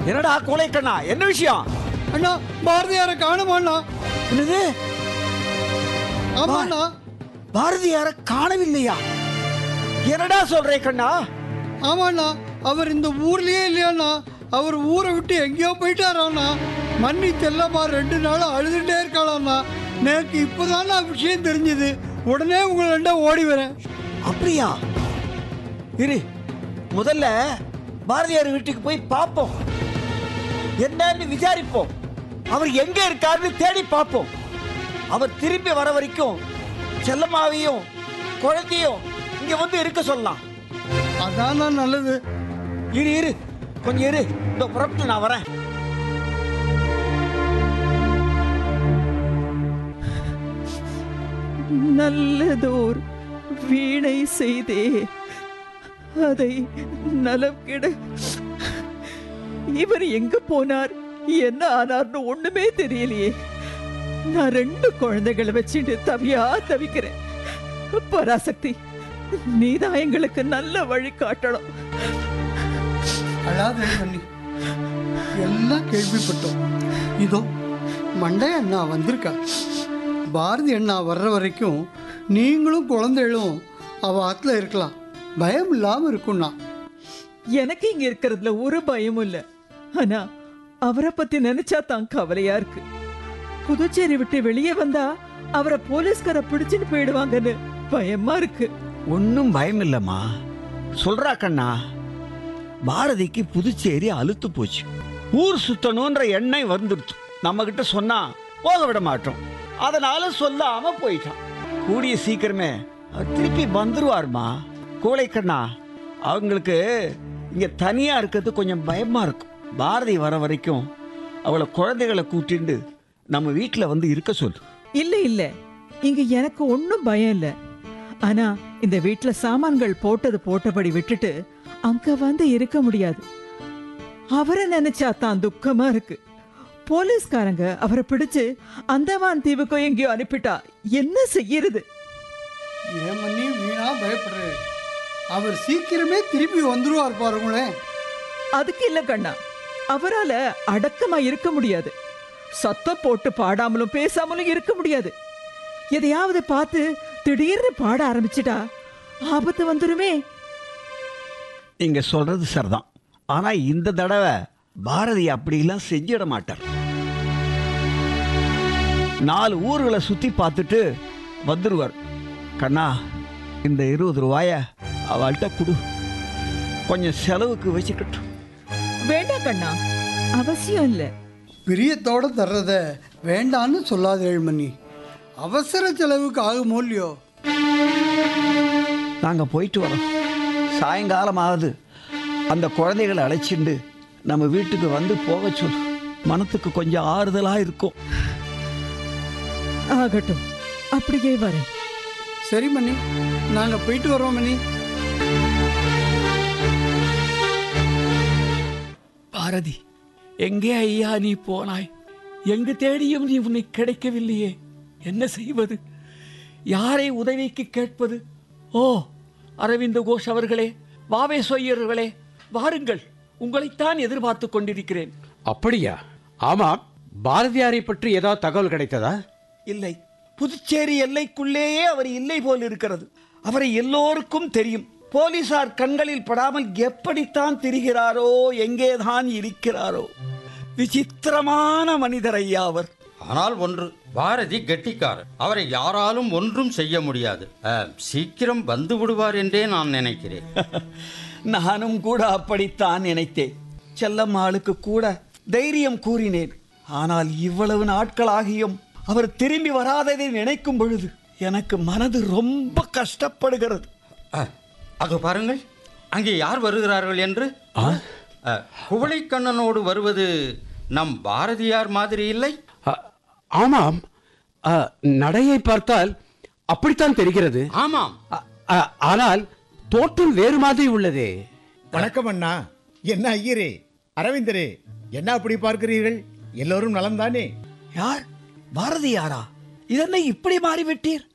என்னடா கோழைக்கண்ணா என்ன விஷயம் அண்ணா பாரதியாரை காணுமாண்ணா என்னது ஆமாண்ணா பாரதியார காணவில்லையா என்னடா சொல்றே கண்ணா ஆமாண்ணா அவர் இந்த ஊர்லயே இல்லையாண்ணா அவர் ஊரை விட்டு எங்கேயோ போயிட்டாராண்ணா மன்னி செல்லம்மா ரெண்டு நாள் அழுதுட்டே இருக்காளாண்ணா எனக்கு இப்போதாண்ணா விஷயம் தெரிஞ்சது உடனே உங்களை ஓடி வரேன் அப்படியா இரு முதல்ல பாரதியார் வீட்டுக்கு போய் பார்ப்போம் என்னன்னு விசாரிப்போம் அவர் எங்க இருக்காருன்னு தேடி பார்ப்போம் அவர் திரும்பி வர வரைக்கும் செல்லம்மாவையும் குழந்தையும் இங்க வந்து இருக்க சொல்லலாம் அதாண்ணா நல்லது இரு இரு கொஞ்சம் இரு இந்த புறப்பட்டு நான் வரேன் நல்லதோர் வீணை செய்தே அதை நலம் கெட இவர் எங்க போனார் என்ன ஆனார்னு ஒண்ணுமே தெரியலையே நான் ரெண்டு குழந்தைகளை வச்சுட்டு தவியா தவிக்கிறேன் பராசக்தி நீதான் எங்களுக்கு நல்ல வழி காட்டணும் அழாதே பண்ணி எல்லாம் கேள்விப்பட்டோம் இதோ மண்டைய அண்ணா வந்திருக்கா பாரதி அண்ணா வர்ற வரைக்கும் நீங்களும் குழந்தைகளும் அவ ஆத்துல இருக்கலாம் பயம் இல்லாம இருக்கும்ண்ணா எனக்கு இங்க இருக்கிறதுல ஒரு பயமும் இல்ல ஆனா அவரை பத்தி நினைச்சா தான் கவலையா இருக்கு புதுச்சேரி விட்டு வெளியே வந்தா அவரை போலீஸ்கார பிடிச்சிட்டு போயிடுவாங்கன்னு பயமா இருக்கு ஒன்றும் பயம் இல்லைம்மா சொல்றா கண்ணா பாரதிக்கு புதுச்சேரி அழுத்து போச்சு ஊர் சுத்தணுன்ற எண்ணம் வந்துடுச்சு நம்ம கிட்ட சொன்னா போக விட மாட்டோம் அதனால சொல்லாம போயிட்டான் கூடிய சீக்கிரமே அவர் திருப்பி வந்துருவாருமா கோழை கண்ணா அவங்களுக்கு இங்க தனியா இருக்கிறது கொஞ்சம் பயமா இருக்கும் பாரதி வர வரைக்கும் அவளை குழந்தைகளை கூட்டிண்டு நம்ம வீட்டில் வந்து இருக்க சொல்லு இல்ல இல்ல இங்க எனக்கு ஒண்ணும் பயம் இல்ல ஆனா இந்த வீட்ல சாமான்கள் போட்டது போட்டபடி விட்டுட்டு அங்க வந்து இருக்க முடியாது அவரை நினைச்சா தான் துக்கமா இருக்கு போலீஸ்காரங்க அவரை பிடிச்சு அந்தமான் தீவுக்கோ எங்கேயோ அனுப்பிட்டா என்ன செய்யறது ஏன் பண்ணி வீணா பயப்படுறாரு அவர் சீக்கிரமே திருப்பி வந்துருவார் பாருங்களேன் அதுக்கு இல்ல கண்ணா அவரால அடக்கமா இருக்க முடியாது சத்தம் போட்டு பாடாமலும் பேசாமலும் இருக்க முடியாது எதையாவது பார்த்து திடீர்னு பாட ஆரம்பிச்சிட்டா ஆபத்து வந்துருமே நீங்க சொல்றது சரிதான் ஆனா இந்த தடவை பாரதி அப்படிலாம் செஞ்சிட மாட்டார் நாலு ஊர்களை சுத்தி பார்த்துட்டு வந்துருவார் கண்ணா இந்த இருபது ரூபாய அவள்கிட்ட கொடு கொஞ்சம் செலவுக்கு வச்சுக்கட்டும் வேண்டாம் கண்ணா அவசியம் இல்ல பிரியத்தோட தர்றத வேண்டான்னு சொல்லாத ஏழ்மணி அவசர செலவுக்கு ஆகுமோ இல்லையோ நாங்க போயிட்டு வரோம் சாயங்காலம் ஆகுது அந்த குழந்தைகளை அழைச்சிண்டு நம்ம வீட்டுக்கு வந்து போக சொல்லு மனத்துக்கு கொஞ்சம் ஆறுதலா இருக்கும் ஆகட்டும் அப்படியே வரேன் சரி மணி நாங்க போயிட்டு வரோம் மணி பாரதி எங்கே ஐயா நீ போனாய் எங்கு தேடியும் நீ உன்னை கிடைக்கவில்லையே என்ன செய்வது யாரை உதவிக்கு கேட்பது ஓ அரவிந்த கோஷ் அவர்களே வாவே சொய்யர்களே வாருங்கள் உங்களைத்தான் எதிர்பார்த்து கொண்டிருக்கிறேன் அப்படியா ஆமாம் பாரதியாரை பற்றி ஏதாவது தகவல் கிடைத்ததா இல்லை புதுச்சேரி எல்லைக்குள்ளேயே அவர் இல்லை போல் இருக்கிறது அவரை எல்லோருக்கும் தெரியும் போலீசார் கண்களில் படாமல் எப்படித்தான் திரிகிறாரோ எங்கேதான் இருக்கிறாரோ விசித்திரமான மனிதர் ஐயா அவர் ஆனால் ஒன்று பாரதி கெட்டிக்காரர் அவரை யாராலும் ஒன்றும் செய்ய முடியாது அஹ், சீக்கிரம் வந்து விடுவார் என்றே நான் நினைக்கிறேன் நானும் கூட அப்படித்தான் நினைத்தேன் செல்லம்மாளுக்கு கூட தைரியம் கூறினேன் ஆனால் இவ்வளவு நாட்களாகியும் அவர் திரும்பி வராததை நினைக்கும் பொழுது எனக்கு மனது ரொம்ப கஷ்டப்படுகிறது அஹ், அதோ பாருங்கள் அங்கே யார் வருகிறார்கள் என்று அஹ், குவளைக்கண்ணனோடு வருவது நம் பாரதியார் மாதிரி இல்லை அ- ஆமாம் அ, நடையை பார்த்தால் அப்படித்தான் தெரிகிறது ஆமாம் அ- அ- ஆனால் தோற்றம் வேறு மாதிரி உள்ளதே வணக்கம் அண்ணா என்ன ஐயரே அரவிந்தரே என்ன அப்படி பார்க்கிறீர்கள் எல்லோரும் நலம்தானே யார் பாரதியாரா இதென்ன இப்படி மாறிவிட்டீர்